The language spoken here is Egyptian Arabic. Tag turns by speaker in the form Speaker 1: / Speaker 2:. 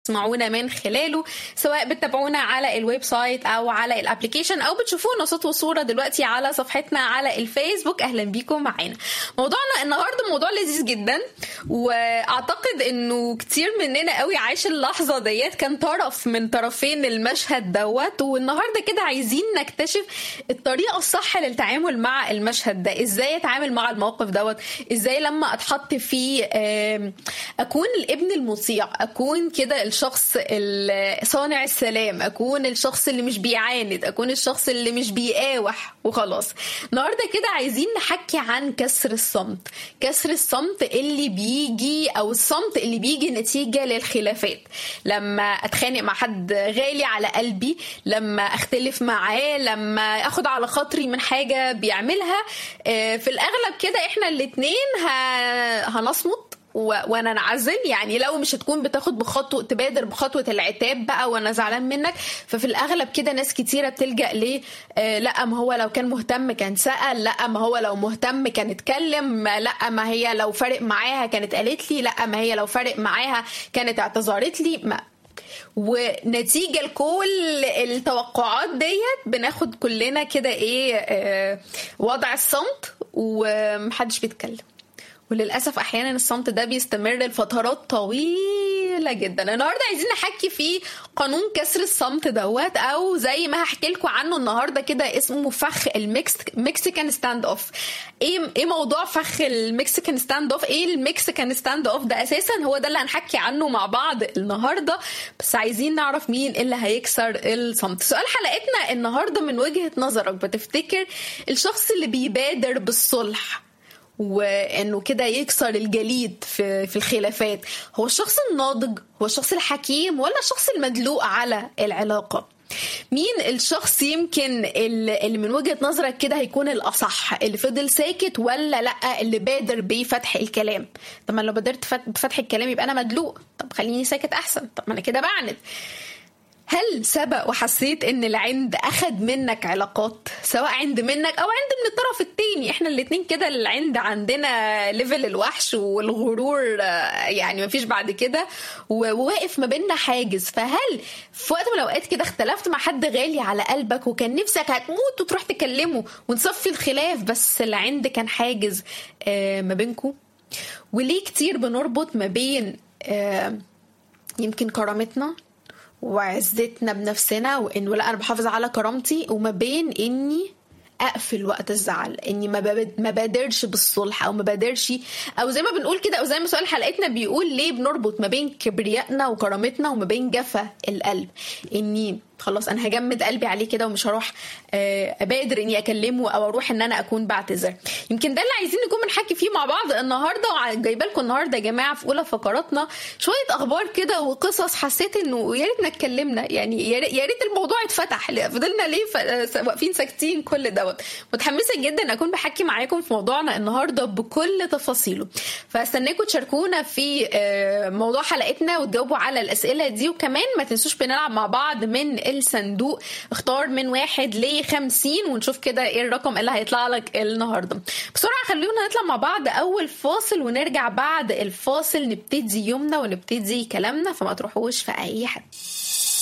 Speaker 1: بتسمعونا من خلاله سواء بتتابعونا على الويب سايت او على الابلكيشن او بتشوفونا صوت وصوره دلوقتي على صفحتنا على الفيسبوك اهلا بيكم معانا موضوعنا النهارده موضوع لذيذ جدا واعتقد انه كتير مننا قوي عاش اللحظه ديت كان طرف من طرفين المشهد دوت والنهارده كده عايزين نكتشف الطريقه الصح للتعامل مع المشهد ده ازاي اتعامل مع الموقف دوت ازاي لما اتحط فيه اكون الابن المطيع اكون كده الشخص صانع السلام اكون الشخص اللي مش بيعاند اكون الشخص اللي مش بيقاوح وخلاص النهارده كده عايزين نحكي عن كسر الصمت كسر الصمت اللي بيجي او الصمت اللي بيجي نتيجه للخلافات لما اتخانق مع حد غالي على قلبي لما اختلف معاه لما اخد على خاطري من حاجه بيعملها في الاغلب كده احنا الاتنين هنصمت وانا انعزل يعني لو مش هتكون بتاخد بخطوه تبادر بخطوه العتاب بقى وانا زعلان منك ففي الاغلب كده ناس كتيره بتلجا ليه آه لا ما هو لو كان مهتم كان سال لا ما هو لو مهتم كان اتكلم لا ما هي لو فارق معاها كانت قالت لي لا ما هي لو فارق معاها كانت اعتذرت لي ما ونتيجة لكل التوقعات ديت بناخد كلنا كده ايه آه وضع الصمت ومحدش بيتكلم وللاسف احيانا الصمت ده بيستمر لفترات طويله جدا النهارده عايزين نحكي في قانون كسر الصمت دوت او زي ما هحكي لكم عنه النهارده كده اسمه فخ المكسيكان ستاند اوف ايه ايه موضوع فخ المكسيكان ستاند اوف ايه المكسيكان ستاند اوف ده اساسا هو ده اللي هنحكي عنه مع بعض النهارده بس عايزين نعرف مين اللي هيكسر الصمت سؤال حلقتنا النهارده من وجهه نظرك بتفتكر الشخص اللي بيبادر بالصلح وانه كده يكسر الجليد في في الخلافات هو الشخص الناضج هو الشخص الحكيم ولا الشخص المدلوق على العلاقه مين الشخص يمكن اللي من وجهه نظرك كده هيكون الاصح اللي فضل ساكت ولا لا اللي بادر بفتح الكلام طب ما لو بادرت بفتح الكلام يبقى انا مدلوق طب خليني ساكت احسن طب ما انا كده بعند هل سبق وحسيت ان العند اخد منك علاقات سواء عند منك او عند من الطرف التاني احنا الاتنين كده العند عندنا ليفل الوحش والغرور يعني مفيش بعد كده وواقف ما بيننا حاجز فهل في وقت من الاوقات كده اختلفت مع حد غالي على قلبك وكان نفسك هتموت وتروح تكلمه ونصفي الخلاف بس العند كان حاجز ما بينكم وليه كتير بنربط ما بين يمكن كرامتنا وعزتنا بنفسنا وانه لا انا بحافظ على كرامتي وما بين اني اقفل وقت الزعل اني ما ما بادرش بالصلح او ما بادرش او زي ما بنقول كده او زي ما سؤال حلقتنا بيقول ليه بنربط ما بين كبريائنا وكرامتنا وما بين جفا القلب اني خلاص انا هجمد قلبي عليه كده ومش هروح ابادر اني اكلمه او اروح ان انا اكون بعتذر يمكن ده اللي عايزين نكون بنحكي فيه مع بعض النهارده وجايبه لكم النهارده يا جماعه في اولى فقراتنا شويه اخبار كده وقصص حسيت انه يا ريتنا اتكلمنا يعني يا ريت الموضوع اتفتح فضلنا ليه واقفين ساكتين كل دوت متحمسه جدا اكون بحكي معاكم في موضوعنا النهارده بكل تفاصيله فاستناكم تشاركونا في موضوع حلقتنا وتجاوبوا على الاسئله دي وكمان ما تنسوش بنلعب مع بعض من الصندوق اختار من واحد ل 50 ونشوف كده ايه الرقم اللي هيطلع لك النهارده بسرعه خلونا نطلع مع بعض اول فاصل ونرجع بعد الفاصل نبتدي يومنا ونبتدي كلامنا فما تروحوش في اي حد